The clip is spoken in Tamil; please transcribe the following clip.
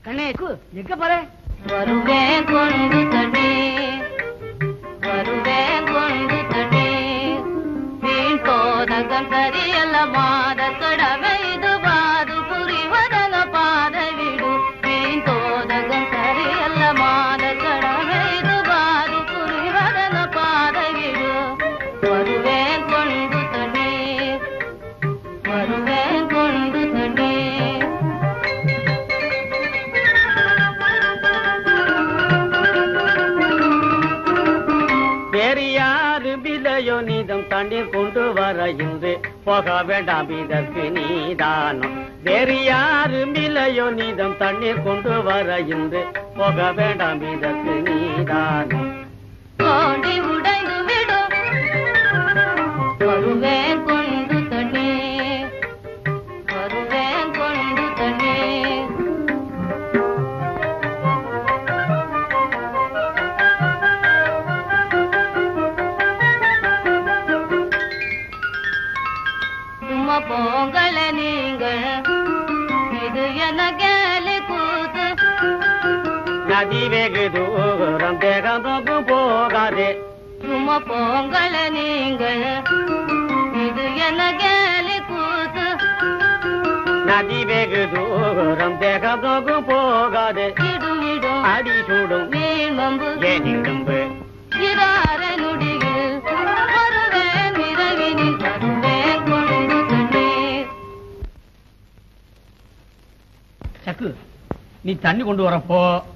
கண்ணே கு, எங்க போற வருவேன் கொண்டு தண்ணி வருவேன் கொண்டு தண்ணி வீண் போதகம் சரியல்ல மாத கடவை இது பாது புரிவதன பாத விடு வீண் போதகம் சரியல்ல மாத கடவை இது பாது புரிவதன பாத விடு வருவேன் கொண்டு தண்ணி வருவேன் கொண்டு தண்ணி வேறு யாரு விலையோ நீதம் தண்ணீர் கொண்டு வர இன்று போக வேண்டாம் இதற்கு நீதானம் வேறு யாரு விலையோ நீதம் தண்ணீர் கொண்டு வர இன்று போக வேண்டாம் இதற்கு நீதானம் கோடி உடைந்து விடும் வருவேன் கொண்டு தண்ணி வருவேன் கொண்டு தண்ணி சும்மா போங்கள நீங்கள் இது என கேலி கூத்து நதி வெகு தூரம் வேகம் நோக்கு போகாதே சும்மா போங்கள நீங்கள் இது என்ன கேலி கூத்து நதி வெகு தூரம் வேகம் நோக்கு போகாதே இடும் இடும் அடி சூடும் மீன் வம்பு ஏன் இடும்பு இதார நொடியில் வருவேன் இரவினில் வருவேன் கொண்டு தண்ணீர் சக்கு நீ தண்ணி கொண்டு வரப்போ